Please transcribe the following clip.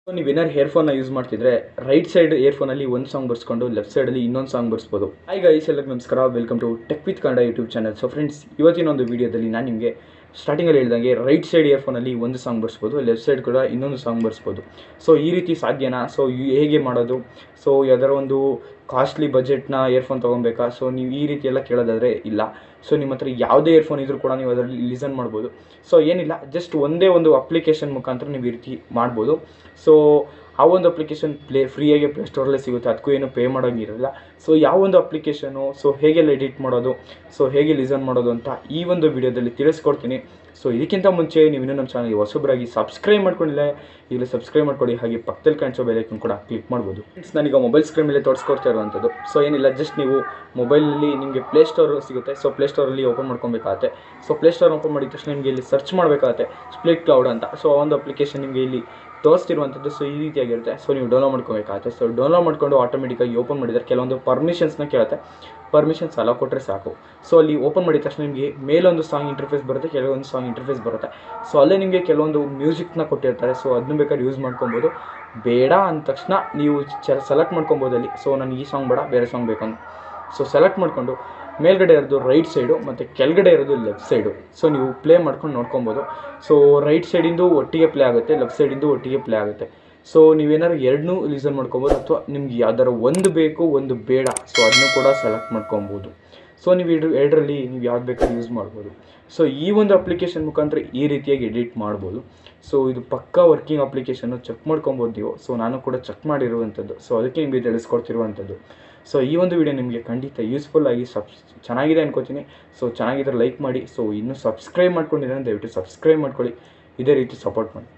so ನೀವು ಏನಾದ್ರು ಇಯರ್ಫೋನ್ನ ಯೂಸ್ ಮಾಡ್ತಿದ್ರೆ ರೈಟ್ ಸೈಡ್ ಇಯರ್ಫೋನಲ್ಲಿ ಒಂದು ಸಾಂಗ್ ಬರ್ಸ್ಕೊಂಡು ಲೆಫ್ಟ್ ಸೈಡಲ್ಲಿ ಇನ್ನೊಂದು ಸಾಂಗ್ ಬರ್ಸ್ಬೋದು ಹಾಯ್ ಗೈಸ್ ಎಲ್ಲರಿಗೂ ನಮಸ್ಕಾರ welcome to tech with Kannada YouTube channel so friends ಇವತ್ತಿನ ಒಂದು ವೀಡಿಯೋದಲ್ಲಿ ನಾನು ನಿಮಗೆ ಸ್ಟಾರ್ಟಿಂಗಲ್ಲಿ ಹೇಳ್ದಂಗೆ ರೈಟ್ ಸೈಡ್ ಇಯರ್ಫೋನಲ್ಲಿ ಒಂದು ಸಾಂಗ್ ಬರ್ಸ್ಬೋದು ಲೆಫ್ಟ್ ಸೈಡ್ ಕೂಡ ಇನ್ನೊಂದು ಸಾಂಗ್ ಬರ್ಸ್ಬೋದು ಸೊ ಈ ರೀತಿ ಸಾಧ್ಯನಾ ಸೊ ಹೇಗೆ ಮಾಡೋದು ಸೊ ಯಾವ್ದಾರ ಒಂದು ಕಾಸ್ಟ್ಲಿ ಬಜೆಟ್ನ ಇಯರ್ಫೋನ್ ತೊಗೊಬೇಕಾ ಸೊ ನೀವು ಈ ರೀತಿ ಎಲ್ಲ ಕೇಳೋದಾದರೆ ಇಲ್ಲ ಸೊ ನಿಮ್ಮ ಹತ್ರ ಯಾವುದೇ ಇಯರ್ಫೋನ್ ಇದ್ರೂ ಕೂಡ ನೀವು ಅದರಲ್ಲಿ ಲಿಸನ್ ಮಾಡ್ಬೋದು ಸೊ ಏನಿಲ್ಲ ಜಸ್ಟ್ ಒಂದೇ ಒಂದು ಅಪ್ಲಿಕೇಶನ್ ಮುಖಾಂತರ ನೀವು ಈ ರೀತಿ ಮಾಡ್ಬೋದು ಸೊ ಆ ಒಂದು ಅಪ್ಲಿಕೇಶನ್ ಪ್ಲೇ ಫ್ರೀಯಾಗಿ ಪ್ಲೇಸ್ಟೋರಲ್ಲೇ ಸಿಗುತ್ತೆ ಅದಕ್ಕೂ ಏನು ಪೇ ಮಾಡೋಂಗಿರಲ್ಲ ಸೊ ಯಾವ ಒಂದು ಅಪ್ಲಿಕೇಶನು ಸೊ ಹೇಗೆಲ್ಲ ಎಡಿಟ್ ಮಾಡೋದು ಸೊ ಹೇಗೆ ಲಿಸನ್ ಮಾಡೋದು ಅಂತ ಈ ಒಂದು ವಿಡಿಯೋದಲ್ಲಿ ತಿಳಿಸ್ಕೊಡ್ತೀನಿ ಸೊ ಇದಕ್ಕಿಂತ ಮುಂಚೆ ನೀವು ಇನ್ನೂ ನಮ್ಮ ಚಾನಲ್ಗೆ ಹೊಸಬರಾಗಿ ಸಬ್ಸ್ಕ್ರೈಬ್ ಮಾಡ್ಕೊಂಡಿಲ್ಲ ಈಗಲೇ ಸಬ್ಸ್ಕ್ರೈಬ್ ಮಾಡ್ಕೊಳ್ಳಿ ಹಾಗೆ ಪಕ್ಕದಲ್ಲಿ ಕಾಣಿಸೋ ಬೆಲೈಕನ್ ಕೂಡ ಕ್ಲಿಕ್ ಮಾಡ್ಬೋದು ಫ್ರೆಂಡ್ಸ್ ನಾನೀಗ ಮೊಬೈಲ್ ಸ್ಕ್ರೀನ್ ಮೇಲೆ ತೋರಿಸ್ಕೊಡ್ತಾ ಇರುವಂಥದ್ದು ಸೊ ಏನಿಲ್ಲ ಜಸ್ಟ್ ನೀವು ಮೊಬೈಲಲ್ಲಿ ನಿಮಗೆ ಪ್ಲೇಸ್ಟೋರ್ ಸಿಗುತ್ತೆ ಸೊ ಪ್ಲೇಸ್ಟೋರಲ್ಲಿ ಓಪನ್ ಮಾಡ್ಕೊಬೇಕಾಗತ್ತೆ ಸೊ ಪ್ಲೇಸ್ಟೋರ್ ಓಪನ್ ಮಾಡಿದ ತಕ್ಷಣ ನಿಮಗೆ ಇಲ್ಲಿ ಸರ್ಚ್ ಮಾಡಬೇಕಾಗತ್ತೆ ಸ್ಪ್ಲಿಟ್ ಕ್ಲೌಡ್ ಅಂತ ಸೊ ಆ ಒಂದು ಅಪ್ಲಿಕೇಶನ್ ನಿಮಗೆ ಇಲ್ಲಿ ತೋರಿಸ್ತಿರುವಂಥದ್ದು ಸೊ ಈ ರೀತಿಯಾಗಿರುತ್ತೆ ಸೊ ನೀವು ಡೌನ್ಲೋಡ್ ಮಾಡ್ಕೋಬೇಕಾಗತ್ತೆ ಸೊ ಡೌನ್ಲೋಡ್ ಮಾಡ್ಕೊಂಡು ಆಟೋಮೆಟಿಕಾಗಿ ಓಪನ್ ಮಾಡಿದರೆ ಕೆಲವೊಂದು ಪರ್ಮಿಷನ್ಸ್ನ ಕೇಳುತ್ತೆ ಪರ್ಮಿಷನ್ಸ್ ಅಲ್ಲ ಕೊಟ್ಟರೆ ಸಾಕು ಸೊ ಅಲ್ಲಿ ಓಪನ್ ಮಾಡಿದ ತಕ್ಷಣ ನಿಮಗೆ ಮೇಲೊಂದು ಸಾಂಗ್ ಇಂಟರ್ಫೇಸ್ ಬರುತ್ತೆ ಕೆಲವೊಂದು ಸಾಂಗ್ ಇಂಟರ್ಫೇಸ್ ಬರುತ್ತೆ ಸೊ ಅಲ್ಲೇ ನಿಮಗೆ ಕೆಲವೊಂದು ಮ್ಯೂಸಿಕ್ನ ಕೊಟ್ಟಿರ್ತಾರೆ ಸೊ ಅದನ್ನ ಬೇಕಾದ್ರೆ ಯೂಸ್ ಮಾಡ್ಕೊಬೋದು ಬೇಡ ಅಂದ ತಕ್ಷಣ ನೀವು ಚ ಸೆಲೆಕ್ಟ್ ಮಾಡ್ಕೊಬೋದು ಅಲ್ಲಿ ಸೊ ನನಗೆ ಈ ಸಾಂಗ್ ಬೇಡ ಬೇರೆ ಸಾಂಗ್ ಬೇಕಂತ ಸೊ ಸೆಲೆಕ್ಟ್ ಮಾಡಿಕೊಂಡು ಮೇಲ್ಗಡೆ ಇರೋದು ರೈಟ್ ಸೈಡು ಮತ್ತು ಕೆಳಗಡೆ ಇರೋದು ಲೆಫ್ಟ್ ಸೈಡು ಸೊ ನೀವು ಪ್ಲೇ ಮಾಡ್ಕೊಂಡು ನೋಡ್ಕೊಬೋದು ಸೊ ರೈಟ್ ಸೈಡಿಂದು ಒಟ್ಟಿಗೆ ಪ್ಲೇ ಆಗುತ್ತೆ ಲೆಫ್ಟ್ ಸೈಡಿಂದು ಒಟ್ಟಿಗೆ ಪ್ಲೇ ಆಗುತ್ತೆ ಸೊ ನೀವೇನಾದ್ರು ಎರಡನ್ನೂ ಲಿಸನ್ ಮಾಡ್ಕೊಬೋದು ಅಥವಾ ನಿಮ್ಗೆ ಯಾವ್ದಾರು ಒಂದು ಬೇಕು ಒಂದು ಬೇಡ ಸೊ ಅದನ್ನು ಕೂಡ ಸೆಲೆಕ್ಟ್ ಮಾಡ್ಕೊಬೋದು ಸೊ ನೀವು ಎರಡು ಎರಡರಲ್ಲಿ ನೀವು ಯಾವ್ದು ಬೇಕಾದ್ರೂ ಯೂಸ್ ಮಾಡ್ಬೋದು ಸೊ ಈ ಒಂದು ಅಪ್ಲಿಕೇಶನ್ ಮುಖಾಂತರ ಈ ರೀತಿಯಾಗಿ ಎಡಿಟ್ ಮಾಡ್ಬೋದು ಸೊ ಇದು ಪಕ್ಕಾ ವರ್ಕಿಂಗ್ ಅಪ್ಲಿಕೇಶನ್ನು ಚೆಕ್ ಮಾಡ್ಕೊಬೋದು ನೀವು ಸೊ ನಾನು ಕೂಡ ಚೆಕ್ ಮಾಡಿರುವಂಥದ್ದು ಸೊ ಅದಕ್ಕೆ ನಿಮಗೆ ತಿಳಿಸ್ಕೊಡ್ತಿರುವಂಥದ್ದು ಸೊ ಈ ಒಂದು ವಿಡಿಯೋ ನಿಮಗೆ ಖಂಡಿತ ಯೂಸ್ಫುಲ್ ಆಗಿ ಸಬ್ ಚೆನ್ನಾಗಿದೆ ಅನ್ಕೋತೀನಿ ಸೊ ಚೆನ್ನಾಗಿದ್ರೆ ಲೈಕ್ ಮಾಡಿ ಸೊ ಇನ್ನೂ ಸಬ್ಸ್ಕ್ರೈಬ್ ಮಾಡ್ಕೊಂಡಿದ್ರೆ ದಯವಿಟ್ಟು ಸಬ್ಸ್ಕ್ರೈಬ್ ಮಾಡ್ಕೊಳ್ಳಿ ಇದೇ ರೀತಿ ಸಪೋರ್ಟ್ ಮಾಡಿ